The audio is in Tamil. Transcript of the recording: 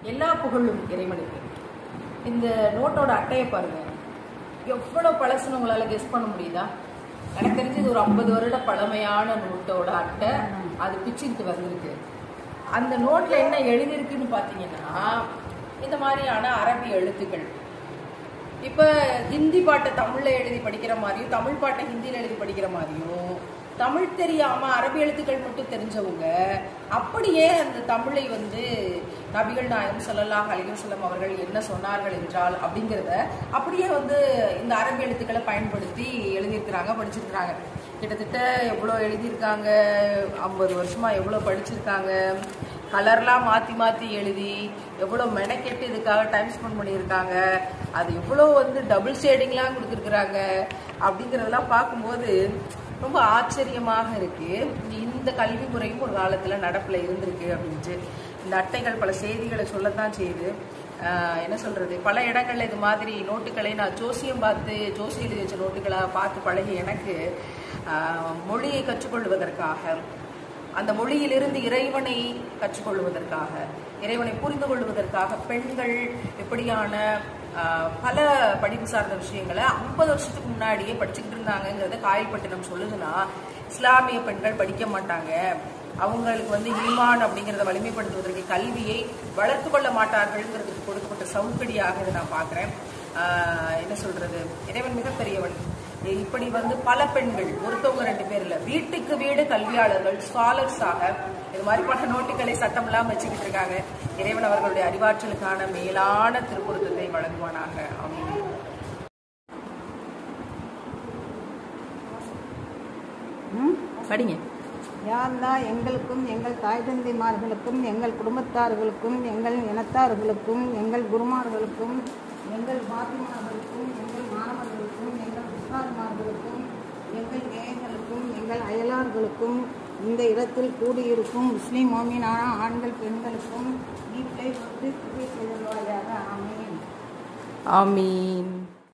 எல்லா புகழும் இறைவனுக்கு இந்த நோட்டோட அட்டையை பாருங்க எவ்வளோ பழசுன்னு உங்களால் கெஸ் பண்ண முடியுதா எனக்கு தெரிஞ்சு இது ஒரு ஐம்பது வருட பழமையான நோட்டோட அட்டை அது பிச்சுக்கிட்டு வந்திருக்கு அந்த நோட்டில் என்ன எழுதியிருக்குன்னு பார்த்தீங்கன்னா இந்த மாதிரியான அரபி எழுத்துக்கள் இப்போ ஹிந்தி பாட்டை தமிழில் எழுதி படிக்கிற மாதிரியும் தமிழ் பாட்டை ஹிந்தியில் எழுதி படிக்கிற மாதிரியும் தமிழ் தெரியாம அரபி எழுத்துக்கள் மட்டும் தெரிஞ்சவங்க அப்படியே அந்த தமிழை வந்து நபிகள் நாயகம் ஸல்லல்லாஹு அலைஹி வஸல்லம் அவர்கள் என்ன சொன்னார்கள் என்றால் அப்படிங்கிறத அப்படியே வந்து இந்த அரபி எழுத்துக்களை பயன்படுத்தி எழுதியிருக்கிறாங்க படிச்சிருக்கிறாங்க கிட்டத்தட்ட எவ்வளோ எழுதியிருக்காங்க ஐம்பது வருஷமா எவ்வளோ படிச்சிருக்காங்க கலர்லாம் மாற்றி மாற்றி எழுதி எவ்வளோ மெனக்கெட்டு இதுக்காக டைம் ஸ்பெண்ட் பண்ணியிருக்காங்க அது எவ்வளோ வந்து டபுள் ஷேடிங்லாம் கொடுத்துருக்குறாங்க அப்படிங்கிறதெல்லாம் பார்க்கும்போது ரொம்ப ஆச்சரியமாக இருக்கு இந்த கல்வி முறையும் ஒரு காலத்தில் நடப்பில் இருந்திருக்கு அப்படின்ட்டு இந்த அட்டைகள் பல செய்திகளை சொல்லத்தான் செய்யுது ஆஹ் என்ன சொல்றது பல இடங்கள்ல இது மாதிரி நோட்டுகளை நான் ஜோசியம் பார்த்து ஜோசி எழுதி வச்ச நோட்டுகளை பார்த்து பழகி எனக்கு ஆஹ் மொழியை கற்றுக்கொள்வதற்காக அந்த மொழியிலிருந்து இறைவனை கற்றுக்கொள்வதற்காக இறைவனை புரிந்து கொள்வதற்காக பெண்கள் எப்படியான ஆஹ், பல படிப்பு சார்ந்த விஷயங்களை ஐம்பது வருஷத்துக்கு முன்னாடியே படிச்சுக்கிட்டு இருந்தாங்கங்கிறத காயல்பட்டினம் சொல்லுதுன்னா இஸ்லாமிய பெண்கள் படிக்க மாட்டாங்க அவங்களுக்கு வந்து ஈமான் அப்படிங்கிறத வலிமைப்படுத்துவதற்கு கல்வியை வளர்த்து கொள்ள மாட்டார்கள்ங்கிறதுக்கு கொடுக்கப்பட்ட சவுக்கடியாக இதை நான் பார்க்குறேன் என்ன சொல்றது இறைவன் மிகப்பெரியவன் இப்படி வந்து பல பெண்கள் ஒருத்தவங்க ரெண்டு பேர் இல்ல வீட்டுக்கு வீடு கல்வியாளர்கள் ஸ்காலர்ஸாக இது மாதிரி பல நோட்டுகளை சட்டம்லாம் வச்சுக்கிட்டு இருக்காங்க இறைவன் அவர்களுடைய அறிவாற்றலுக்கான மேலான திருப்பொருத்தத்தை வழங்குவானாக அப்படின்னு படிங்க யாழ்லா எங்களுக்கும் எங்கள் தாய் தந்தைமார்களுக்கும் எங்கள் குடும்பத்தார்களுக்கும் எங்கள் இனத்தார்களுக்கும் எங்கள் குருமார்களுக்கும் எங்கள் பாத்திமார்களுக்கும் எங்கள் மாணவர்களுக்கும் எங்கள் உஸ்தாதுமார்களுக்கும் எங்கள் நேயர்களுக்கும் எங்கள் அயலார்களுக்கும் இந்த இடத்தில் கூடியிருக்கும் முஸ்லீம் மோமினான ஆண்கள் பெண்களுக்கும் வீட்டை வந்து செய்தல்வாயாக ஆமீன் ஆமீன்